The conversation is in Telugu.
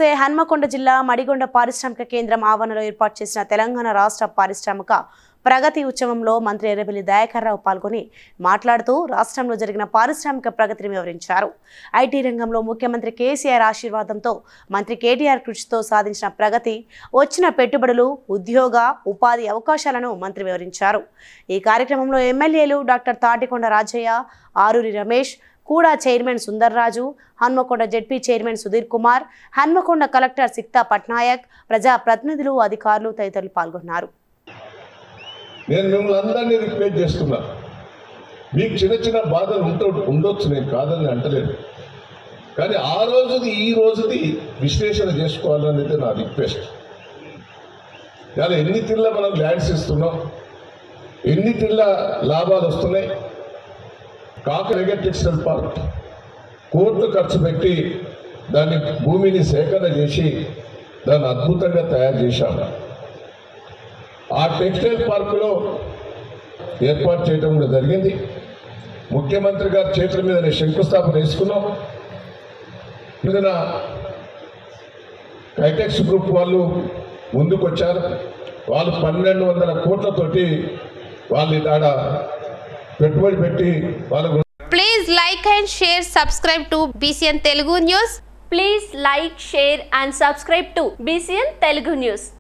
చూస్తే హన్మకొండ జిల్లా మడిగొండ పారిశ్రామిక కేంద్రం ఆవరణలో ఏర్పాటు చేసిన తెలంగాణ రాష్ట్ర పారిశ్రామిక ప్రగతి ఉత్సవంలో మంత్రి ఎర్రబెల్లి దయాకర్ రావు పాల్గొని మాట్లాడుతూ రాష్ట్రంలో జరిగిన పారిశ్రామిక ప్రగతిని వివరించారు ఐటీ రంగంలో ముఖ్యమంత్రి కేసీఆర్ ఆశీర్వాదంతో మంత్రి కేటీఆర్ కృషితో సాధించిన ప్రగతి వచ్చిన పెట్టుబడులు ఉద్యోగ ఉపాధి అవకాశాలను మంత్రి వివరించారు ఈ కార్యక్రమంలో ఎమ్మెల్యేలు డాక్టర్ తాటికొండ రాజయ్య ఆరూరి రమేష్ కూడా chairman Sundarraju Hanmakonda ZP chairman Sudheer Kumar Hanmakonda collector Sikta Patnaik ప్రజా ప్రతినిధులు అధికారులు తదితరులు పాల్గొన్నారు నేను మిమ్మల్ని అందరినీ రిక్వెస్ట్ చేస్తున్నా మీకు చిన్న చిన్న బాధలు ఉంట ఉండొచ్చు నేను కాదని అంటలేదు కానీ ఆ రోజుది ఈ రోజుది విశ్లేషణ చేసుకోవాలనేది నా రిక్వెస్ట్ కానీ ఎన్ని తిల్ల మనం ల్యాండ్స్ ఇస్తున్నాం ఎన్ని తిల్ల లాభాలు వస్తున్నాయి కాకరగ టెక్స్టైల్ పార్క్ కోట్లు ఖర్చు పెట్టి దాన్ని భూమిని సేకరణ చేసి దాన్ని అద్భుతంగా తయారు చేశాము ఆ టెక్స్టైల్ పార్కులో ఏర్పాటు చేయడం కూడా జరిగింది ముఖ్యమంత్రి గారి చేతుల మీద నేను శంకుస్థాపన వేసుకున్నాం మీద కైటెక్స్ గ్రూప్ వాళ్ళు ముందుకు వచ్చారు వాళ్ళు పన్నెండు వందల కోట్లతోటి వాళ్ళు ఆడ పెట్టుబడి పెట్టి వాళ్ళకు Please like and share, subscribe to BCN Telugu News. Please like, share and subscribe to BCN Telugu News.